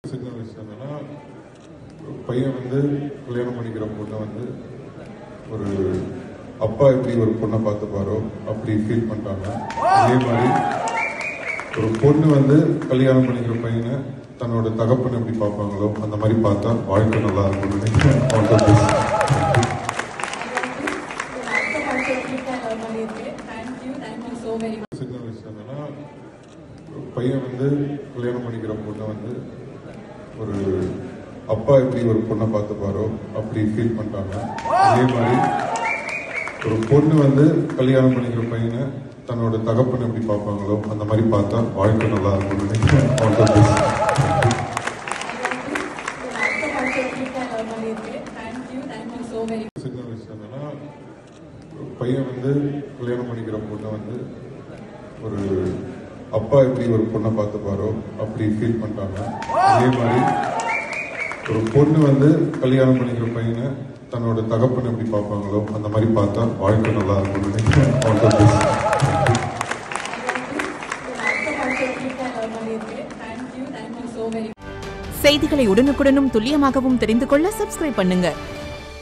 சின்ன வயசுல என்னன்னா பையன் வந்து கல்யாணம் பண்ணிக்கிற பொண்ணை வந்து ஒரு அப்பா எப்படி ஒரு பொண்ணை பார்த்துப்பாரோ அப்படி ஃபீல் பண்ணிட்டாங்க அதே மாதிரி ஒரு பொண்ணு வந்து கல்யாணம் பண்ணிக்கிற பையனை தன்னோட தகப்பன் எப்படி பார்ப்பாங்களோ அந்த மாதிரி பார்த்தா வாழ்க்கை நல்லா இருக்கும்னு நினைக்கிறேன் All the best. Thank you thank you so very சின்ன வயசுல என்னன்னா பையன் வந்து கல்யாணம் பண்ணிக்கிற பொண்ணை வந்து ஒரு அப்பா எப்படி ஒரு பொண்ணை பார்த்துப்பாரோ அப்படி ஃபீல் பண்ணிட்டாங்க அதே மாதிரி ஒரு பொண்ணு வந்து கல்யாணம் பண்ணிக்கிற பையனை தன்னோட தகப்பன் எப்படி பார்ப்பாங்களோ அந்த மாதிரி பார்த்தா வாழ்க்கை நல்லா இருக்கும்னு நினைக்கிறேன் All the best. Thank you thank you so very சின்ன வயசுல என்னன்னா பையன் வந்து கல்யாணம் பண்ணிக்கிற பொண்ணை வந்து ஒரு அப்பா எப்படி ஒரு பொண்ணை பார்த்துப்பாரோ அப்படி ஃபீல் பண்ணிட்டாங்க அதே மாதிரி ஒரு பொண்ணு வந்து கல்யாணம் பண்ணிக்கிற பையனை தன்னோட தகப்பன் எப்படி பார்ப்பாங்களோ அந்த மாதிரி பார்த்தா வாழ்க்கை நல்லா இருக்கும்னு நினைக்கிறேன் All the best. Thank you thank you so very செய்திகளை உடனுக்குடனும் துல்லியமாகவும் தெரிந்து கொள்ள சப்ஸ்கிரைப் பண்ணுங்க